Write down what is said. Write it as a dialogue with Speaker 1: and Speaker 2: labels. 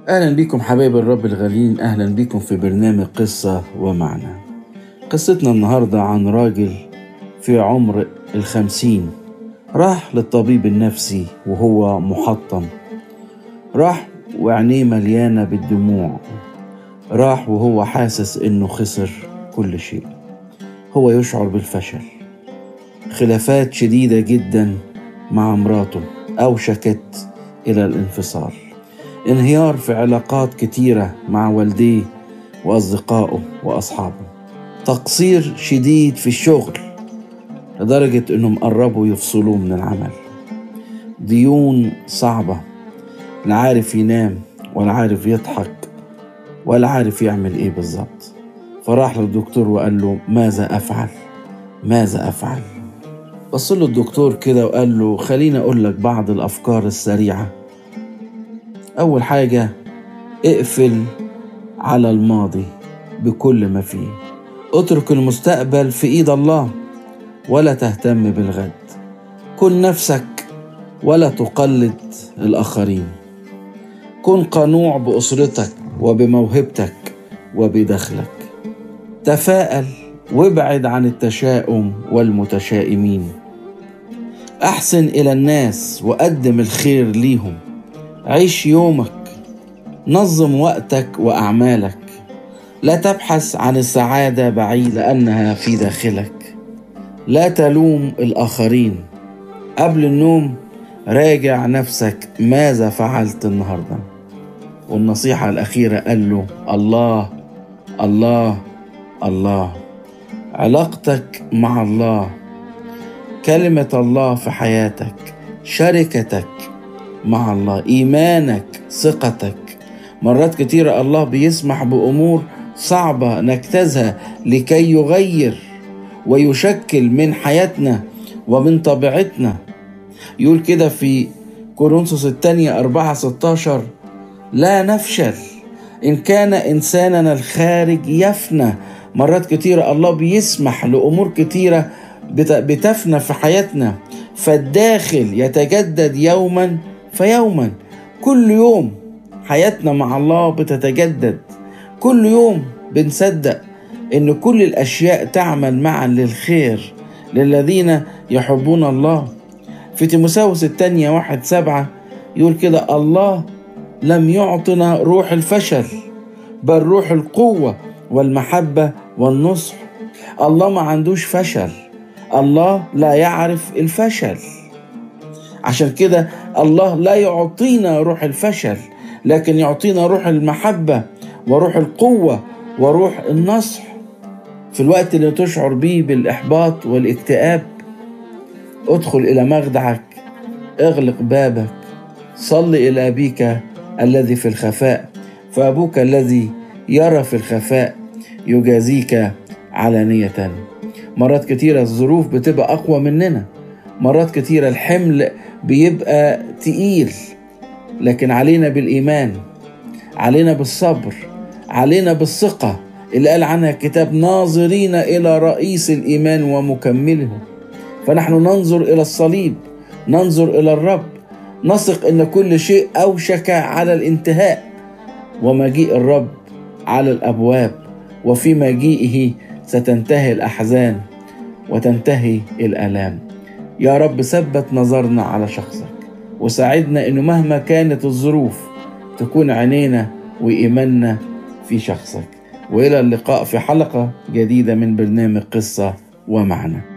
Speaker 1: أهلا بكم حبايب الرب الغاليين أهلا بكم في برنامج قصة ومعنى قصتنا النهاردة عن راجل في عمر الخمسين راح للطبيب النفسي وهو محطم راح وعينيه مليانة بالدموع راح وهو حاسس إنه خسر كل شيء هو يشعر بالفشل خلافات شديدة جدا مع مراته أوشكت إلى الانفصال انهيار في علاقات كتيرة مع والديه وأصدقائه وأصحابه تقصير شديد في الشغل لدرجة إنهم قربوا يفصلوه من العمل ديون صعبة لا عارف ينام ولا عارف يضحك ولا عارف يعمل إيه بالظبط فراح للدكتور وقال له ماذا أفعل ماذا أفعل بص له الدكتور كده وقال له خليني أقول لك بعض الأفكار السريعة أول حاجة اقفل على الماضي بكل ما فيه اترك المستقبل في ايد الله ولا تهتم بالغد كن نفسك ولا تقلد الاخرين كن قنوع باسرتك وبموهبتك وبدخلك تفاءل وابعد عن التشاؤم والمتشائمين احسن الى الناس وقدم الخير ليهم عيش يومك نظم وقتك واعمالك لا تبحث عن السعاده بعيد لانها في داخلك لا تلوم الاخرين قبل النوم راجع نفسك ماذا فعلت النهارده والنصيحه الاخيره قال له الله الله الله علاقتك مع الله كلمه الله في حياتك شركتك مع الله ايمانك ثقتك مرات كتيره الله بيسمح بامور صعبه نجتازها لكي يغير ويشكل من حياتنا ومن طبيعتنا يقول كده في كورنثوس الثانية أربعة ستاشر لا نفشل إن كان إنساننا الخارج يفنى مرات كتيرة الله بيسمح لأمور كتيرة بتفنى في حياتنا فالداخل يتجدد يوما فيوما كل يوم حياتنا مع الله بتتجدد كل يوم بنصدق ان كل الاشياء تعمل معا للخير للذين يحبون الله في تيموساوس الثانية واحد سبعة يقول كده الله لم يعطنا روح الفشل بل روح القوة والمحبة والنصح الله ما عندوش فشل الله لا يعرف الفشل عشان كده الله لا يعطينا روح الفشل لكن يعطينا روح المحبة وروح القوة وروح النصح في الوقت اللي تشعر به بالإحباط والاكتئاب ادخل إلى مخدعك اغلق بابك صل إلى أبيك الذي في الخفاء فأبوك الذي يرى في الخفاء يجازيك علانية مرات كتيرة الظروف بتبقى أقوى مننا مرات كتيرة الحمل بيبقى تقيل لكن علينا بالإيمان علينا بالصبر علينا بالثقة اللي قال عنها الكتاب ناظرين إلى رئيس الإيمان ومكمله فنحن ننظر إلى الصليب ننظر إلى الرب نثق إن كل شيء أوشك على الانتهاء ومجيء الرب على الأبواب وفي مجيئه ستنتهي الأحزان وتنتهي الآلام يا رب ثبت نظرنا على شخصك وساعدنا انه مهما كانت الظروف تكون عينينا وايماننا في شخصك والى اللقاء في حلقه جديده من برنامج قصه ومعنى